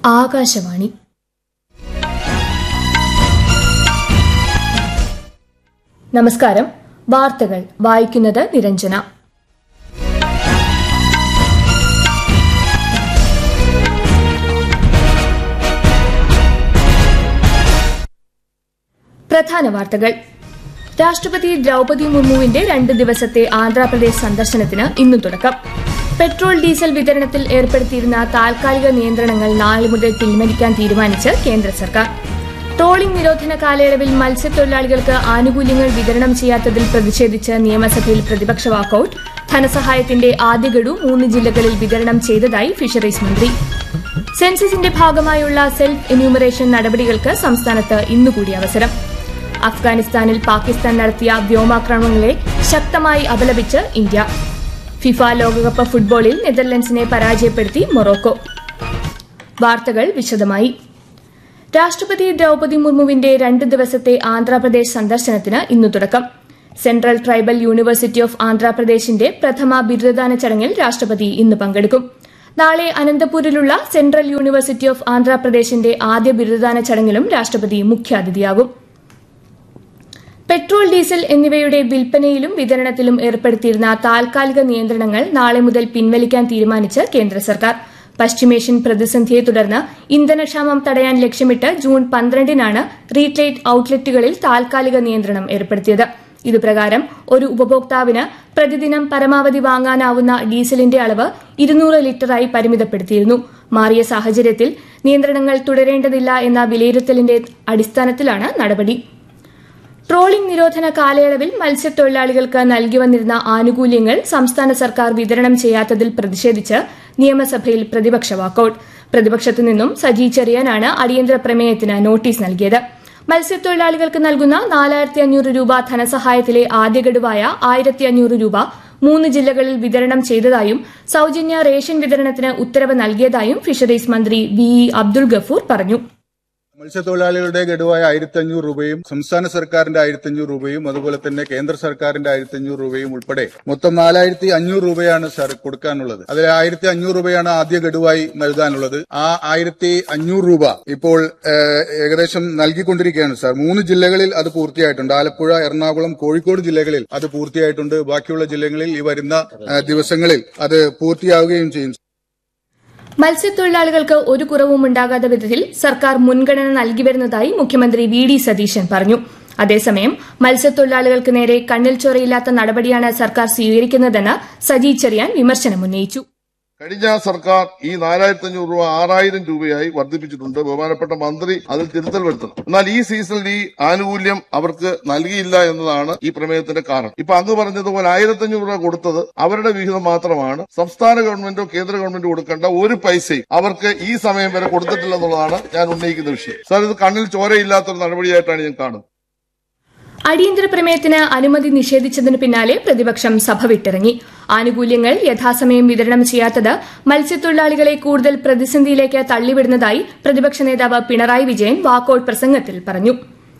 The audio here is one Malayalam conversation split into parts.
ആകാശവാണി നമസ്കാരം വാർത്തകൾ വായിക്കുന്നത് നിരഞ്ജന പ്രധാന വാർത്തകൾ രാഷ്ട്രപതി ദ്രൌപതി മുർമുവിന്റെ രണ്ട് ദിവസത്തെ ആന്ധ്രാപ്രദേശ് സന്ദർശനത്തിന് ഇന്ന് തുടക്കം പെട്രോൾ ഡീസൽ വിതരണത്തിൽ ഏർപ്പെടുത്തിയിരുന്ന താൽക്കാലിക നിയന്ത്രണങ്ങൾ നാളെ മുതൽ പിൻവലിക്കാൻ തീരുമാനിച്ച് കേന്ദ്ര സർക്കാർ ട്രോളിംഗ് നിരോധന കാലയളവിൽ മത്സ്യത്തൊഴിലാളികൾക്ക് ആനുകൂല്യങ്ങൾ വിതരണം ചെയ്യാത്തതിൽ പ്രതിഷേധിച്ച് നിയമസഭയിൽ പ്രതിപക്ഷ വാക്കൌട്ട് ധനസഹായത്തിന്റെ ആദ്യ ഗഡു മൂന്ന് ജില്ലകളിൽ വിതരണം ചെയ്തതായി ഫിഷറീസ് മന്ത്രി സെൻസസിന്റെ ഭാഗമായുള്ള സെൽഫ് എന്യൂമറേഷൻ നടപടികൾക്ക് സംസ്ഥാനത്ത് ഇന്നുകൂടി അവസരം അഫ്ഗാനിസ്ഥാനിൽ പാകിസ്ഥാൻ നടത്തിയ വ്യോമാക്രമണങ്ങളെ ശക്തമായി അപലപിച്ച് ഇന്ത്യ ഫിഫ ലോകകപ്പ് ഫുട്ബോളിൽ നെതർലൻഡ്സിനെ പരാജയപ്പെടുത്തി മൊറോക്കോ വാർത്തകൾ വിശദമായി രാഷ്ട്രപതി ദ്രൌപതി മുർമുവിന്റെ രണ്ട് ദിവസത്തെ ആന്ധ്രാപ്രദേശ് സന്ദർശനത്തിന് ഇന്ന് തുടക്കം സെൻട്രൽ ട്രൈബൽ യൂണിവേഴ്സിറ്റി ഓഫ് ആന്ധ്രാപ്രദേശിന്റെ പ്രഥമ ബിരുദദാന ചടങ്ങിൽ രാഷ്ട്രപതി ഇന്ന് പങ്കെടുക്കും നാളെ അനന്തപൂരിലുള്ള സെൻട്രൽ യൂണിവേഴ്സിറ്റി ഓഫ് ആന്ധ്രാപ്രദേശിന്റെ ആദ്യ ബിരുദദാന ചടങ്ങിലും രാഷ്ട്രപതി മുഖ്യാതിഥിയാകും പെട്രോൾ ഡീസൽ എന്നിവയുടെ വിൽപ്പനയിലും വിതരണത്തിലും ഏർപ്പെടുത്തിയിരുന്ന താൽക്കാലിക നിയന്ത്രണങ്ങൾ നാളെ മുതൽ പിൻവലിക്കാൻ തീരുമാനിച്ച് കേന്ദ്ര സർക്കാർ പശ്ചിമേഷ്യൻ പ്രതിസന്ധിയെ തുടർന്ന് ഇന്ധനക്ഷാമം തടയാൻ ലക്ഷ്യമിട്ട് ജൂൺ പന്ത്രണ്ടിനാണ് റീട്ടെയിൽ ഔട്ട്ലെറ്റുകളിൽ താൽക്കാലിക നിയന്ത്രണം ഏർപ്പെടുത്തിയത് ഇതുപ്രകാരം ഒരു ഉപഭോക്താവിന് പ്രതിദിനം പരമാവധി വാങ്ങാനാവുന്ന ഡീസലിന്റെ അളവ് ഇരുന്നൂറ് ലിറ്ററായി പരിമിതപ്പെടുത്തിയിരുന്നു മാറിയ സാഹചര്യത്തിൽ നിയന്ത്രണങ്ങൾ തുടരേണ്ടതില്ല എന്ന വിലയിരുത്തലിന്റെ അടിസ്ഥാനത്തിലാണ് നടപടി ട്രോളിംഗ് നിരോധന കാലയളവിൽ മത്സ്യത്തൊഴിലാളികൾക്ക് നൽകി വന്നിരുന്ന ആനുകൂല്യങ്ങൾ സംസ്ഥാന സർക്കാർ വിതരണം ചെയ്യാത്തതിൽ പ്രതിഷേധിച്ച് നിയമസഭയിൽ പ്രതിപക്ഷ വാക്കൌട്ട് പ്രതിപക്ഷത്തു നിന്നും സജി ചെറിയാനാണ് അടിയന്തര പ്രമേയത്തിന് നോട്ടീസ് നൽകിയത് മത്സ്യത്തൊഴിലാളികൾക്ക് നൽകുന്ന നാലായിരത്തി അഞ്ഞൂറ് രൂപ ധനസഹായത്തിലെ ആദ്യ ഗഡുവായ ആയിരത്തി അഞ്ഞൂറ് രൂപ മൂന്ന് ജില്ലകളിൽ വിതരണം ചെയ്തതായും സൌജന്യ റേഷൻ വിതരണത്തിന് ഉത്തരവ് നൽകിയതായും ഫിഷറീസ് മന്ത്രി വി ഇ അബ്ദുൾ ഗഫൂർ പറഞ്ഞു മത്സ്യത്തൊഴിലാളികളുടെ ഗഡുവായ ആയിരത്തി അഞ്ഞൂറ് രൂപയും സംസ്ഥാന സർക്കാരിന്റെ ആയിരത്തി അഞ്ഞൂറ് രൂപയും അതുപോലെ തന്നെ കേന്ദ്ര സർക്കാരിന്റെ ആയിരത്തി അഞ്ഞൂറ് രൂപയും ഉൾപ്പെടെ മൊത്തം നാലായിരത്തി അഞ്ഞൂറ് രൂപയാണ് സർ കൊടുക്കാനുള്ളത് അതിൽ ആയിരത്തി അഞ്ഞൂറ് രൂപയാണ് ആദ്യ ഗഡുവായി നൽകാനുള്ളത് ആ ആയിരത്തി അഞ്ഞൂറ് രൂപ ഇപ്പോൾ ഏഹ്, ഏകദേശം നൽകിക്കൊണ്ടിരിക്കുകയാണ് സാർ മൂന്ന് ജില്ലകളിൽ അത് പൂർത്തിയായിട്ടുണ്ട് ആലപ്പുഴ എറണാകുളം കോഴിക്കോട് ജില്ലകളിൽ അത് പൂർത്തിയായിട്ടുണ്ട് ബാക്കിയുള്ള ജില്ലകളിൽ ഈ വരുന്ന ഏഹ്, ദിവസങ്ങളിൽ അത് പൂർത്തിയാവുകയും ചെയ്യും മത്സ്യത്തൊഴിലാളികൾക്ക് ഒരു കുറവും ഉണ്ടാകാത്ത വിധത്തിൽ സർക്കാർ മുൻഗണന നൽകി വരുന്നതായി മുഖ്യമന്ത്രി വി ഡി സതീശൻ പറഞ്ഞു അതേസമയം മത്സ്യത്തൊഴിലാളികൾക്ക് നേരെ കണ്ണിൽ ചൊറയില്ലാത്ത നടപടിയാണ് സർക്കാർ സ്വീകരിക്കുന്നതെന്ന് സജി ചെറിയാൻ വിമർശനമുന്നയിച്ചു കഴിഞ്ഞ സർക്കാർ ഈ നാലായിരത്തി അഞ്ഞൂറ് രൂപ ആറായിരം രൂപയായി വർദ്ധിപ്പിച്ചിട്ടുണ്ട് ബഹുമാനപ്പെട്ട മന്ത്രി അതിൽ തിരുത്തൽ വരുത്തണം എന്നാൽ ഈ സീസണിൽ ഈ ആനുകൂല്യം അവർക്ക് നൽകിയില്ല എന്നതാണ് ഈ പ്രമേയത്തിന്റെ കാരണം ഇപ്പൊ അങ്ങ് പറഞ്ഞതുപോലെ ആയിരത്തി അഞ്ഞൂറ് രൂപ കൊടുത്തത് അവരുടെ വിഹിതം മാത്രമാണ് സംസ്ഥാന ഗവൺമെന്റോ കേന്ദ്ര ഗവൺമെന്റോ കൊടുക്കേണ്ട ഒരു പൈസയും അവർക്ക് ഈ സമയം വരെ കൊടുത്തിട്ടില്ല എന്നുള്ളതാണ് ഞാൻ ഉന്നയിക്കുന്ന വിഷയം സാർ ഇത് കണ്ണിൽ ചോരയില്ലാത്തൊരു നടപടിയായിട്ടാണ് ഞാൻ കാണുന്നത് അടിയന്തര പ്രമേയത്തിന് അനുമതി നിഷേധിച്ചതിന് പിന്നാലെ പ്രതിപക്ഷം സഭ വിട്ടിറങ്ങി ആനുകൂല്യങ്ങൾ യഥാസമയം വിതരണം ചെയ്യാത്തത് മത്സ്യത്തൊഴിലാളികളെ കൂടുതൽ പ്രതിസന്ധിയിലേക്ക് തള്ളിവിടുന്നതായി പ്രതിപക്ഷ നേതാവ് പിണറായി വിജയൻ വാക്കൌട്ട് പ്രസംഗത്തിൽ പറഞ്ഞു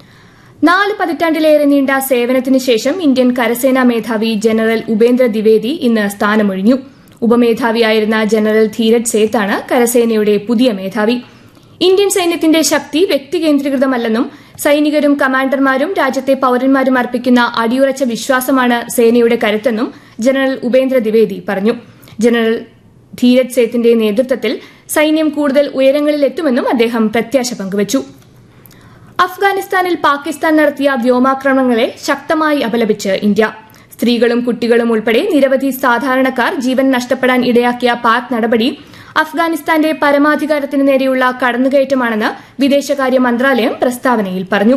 നാല് പതിറ്റാണ്ടിലേറെ നീണ്ട സേവനത്തിന് ശേഷം ഇന്ത്യൻ കരസേനാ മേധാവി ജനറൽ ഉപേന്ദ്ര ദ്വിവേദി ഇന്ന് സ്ഥാനമൊഴിഞ്ഞു ഉപമേധാവിയായിരുന്ന ജനറൽ ധീരജ് സേത്താണ് കരസേനയുടെ പുതിയ മേധാവി ഇന്ത്യൻ സൈന്യത്തിന്റെ ശക്തി വ്യക്തികേന്ദ്രീകൃതമല്ലെന്നും സൈനികരും കമാൻഡർമാരും രാജ്യത്തെ പൌരന്മാരും അർപ്പിക്കുന്ന അടിയുറച്ച വിശ്വാസമാണ് സേനയുടെ കരുത്തെന്നും ജനറൽ ഉപേന്ദ്ര ദ്വിവേദി പറഞ്ഞു ജനറൽ ധീരജ് സേത്തിന്റെ നേതൃത്വത്തിൽ സൈന്യം കൂടുതൽ ഉയരങ്ങളിലെത്തുമെന്നും അദ്ദേഹം പ്രത്യാശ പങ്കുവച്ചു അഫ്ഗാനിസ്ഥാനിൽ പാകിസ്ഥാൻ നടത്തിയ വ്യോമാക്രമണങ്ങളെ ശക്തമായി അപലപിച്ച് ഇന്ത്യ സ്ത്രീകളും കുട്ടികളും ഉൾപ്പെടെ നിരവധി സാധാരണക്കാർ ജീവൻ നഷ്ടപ്പെടാൻ ഇടയാക്കിയ പാക് നടപടി അഫ്ഗാനിസ്ഥാന്റെ പരമാധികാരത്തിന് നേരെയുള്ള കടന്നുകയറ്റമാണെന്ന് വിദേശകാര്യ മന്ത്രാലയം പ്രസ്താവനയിൽ പറഞ്ഞു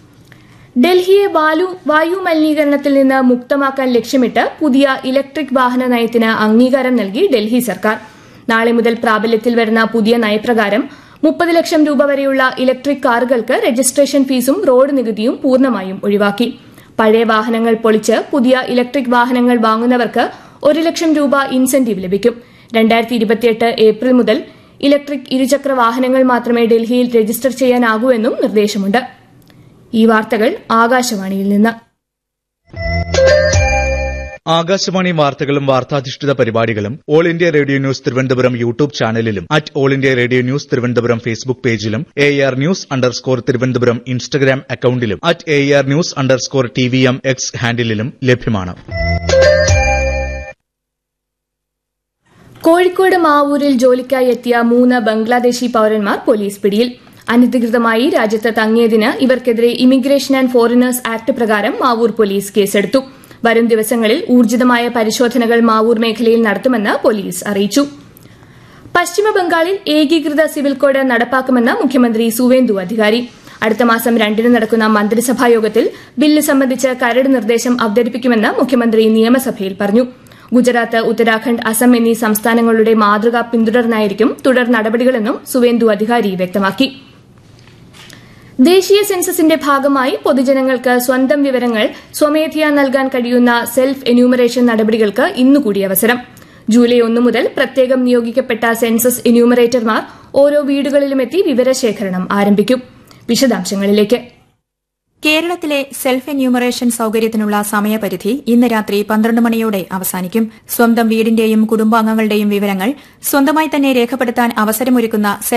ഡൽഹിയെ വാലു വായു മലിനീകരണത്തിൽ നിന്ന് മുക്തമാക്കാൻ ലക്ഷ്യമിട്ട് പുതിയ ഇലക്ട്രിക് വാഹന നയത്തിന് അംഗീകാരം നൽകി ഡൽഹി സർക്കാർ നാളെ മുതൽ പ്രാബല്യത്തിൽ വരുന്ന പുതിയ നയപ്രകാരം മുപ്പത് ലക്ഷം രൂപ വരെയുള്ള ഇലക്ട്രിക് കാറുകൾക്ക് രജിസ്ട്രേഷൻ ഫീസും റോഡ് നികുതിയും പൂർണ്ണമായും ഒഴിവാക്കി പഴയ വാഹനങ്ങൾ പൊളിച്ച് പുതിയ ഇലക്ട്രിക് വാഹനങ്ങൾ വാങ്ങുന്നവർക്ക് ഒരു ലക്ഷം രൂപ ഇൻസെന്റീവ് ലഭിക്കും രണ്ടായിരത്തി ഇരുപത്തിയെട്ട് ഏപ്രിൽ മുതൽ ഇലക്ട്രിക് ഇരുചക്ര വാഹനങ്ങൾ മാത്രമേ ഡൽഹിയിൽ രജിസ്റ്റർ ചെയ്യാനാകൂ എന്നും നിർദ്ദേശമുണ്ട് ഈ വാർത്തകൾ ആകാശവാണിയിൽ നിന്ന് ആകാശവാണി വാർത്തകളും വാർത്താധിഷ്ഠിത പരിപാടികളും all India radio news Thiruvananthapuram YouTube ചാനലിലും at all India radio news Thiruvananthapuram Facebook പേജിലും A R news underscore Thiruvananthapuram Instagram അക്കൌണ്ടിലും at A R news underscore T V M X ഹാൻഡിലും ലഭ്യമാണ് കോഴിക്കോട് മാവൂരിൽ ജോലിക്കായി എത്തിയ മൂന്ന് ബംഗ്ലാദേശി പൌരന്മാർ പോലീസ് പിടിയിൽ അനധികൃതമായി രാജ്യത്ത് തങ്ങിയതിന് ഇവർക്കെതിരെ ഇമിഗ്രേഷൻ ആൻഡ് ഫോറിനേഴ്സ് ആക്ട് പ്രകാരം മാവൂർ പോലീസ് കേസെടുത്തു വരും ദിവസങ്ങളിൽ ഊർജിതമായ പരിശോധനകൾ മാവൂർ മേഖലയിൽ നടത്തുമെന്ന് പോലീസ് അറിയിച്ചു പശ്ചിമ ബംഗാളിൽ ഏകീകൃത സിവിൽ കോഡ് നടപ്പാക്കുമെന്ന് മുഖ്യമന്ത്രി സുവേന്ദു അധികാരി അടുത്ത മാസം രണ്ടിന് നടക്കുന്ന മന്ത്രിസഭാ യോഗത്തിൽ ബില്ല് സംബന്ധിച്ച് കരട് നിർദ്ദേശം അവതരിപ്പിക്കുമെന്ന് മുഖ്യമന്ത്രി നിയമസഭയിൽ പറഞ്ഞു ഗുജറാത്ത് ഉത്തരാഖണ്ഡ് അസം എന്നീ സംസ്ഥാനങ്ങളുടെ മാതൃക പിന്തുടർന്നായിരിക്കും തുടർ നടപടികളെന്നും സുവേന്ദു അധികാരി വ്യക്തമാക്കി ദേശീയ സെൻസസിന്റെ ഭാഗമായി പൊതുജനങ്ങൾക്ക് സ്വന്തം വിവരങ്ങൾ സ്വമേധയാ നൽകാൻ കഴിയുന്ന സെൽഫ് എന്യൂമറേഷൻ നടപടികൾക്ക് ഇന്നുകൂടി അവസരം ജൂലൈ ഒന്നു മുതൽ പ്രത്യേകം നിയോഗിക്കപ്പെട്ട സെൻസസ് എന്യൂമറേറ്റർമാർ ഓരോ വീടുകളിലുമെത്തി വിവരശേഖരണം ആരംഭിക്കും വിശദാംശങ്ങളിലേക്ക് കേരളത്തിലെ സെൽഫ് എന്യൂമറേഷൻ സൌകര്യത്തിനുള്ള സമയപരിധി ഇന്ന് രാത്രി പന്ത്രണ്ട് മണിയോടെ അവസാനിക്കും സ്വന്തം വീടിന്റെയും കുടുംബാംഗങ്ങളുടെയും വിവരങ്ങൾ സ്വന്തമായി തന്നെ രേഖപ്പെടുത്താൻ അവസരമൊരുക്കുന്ന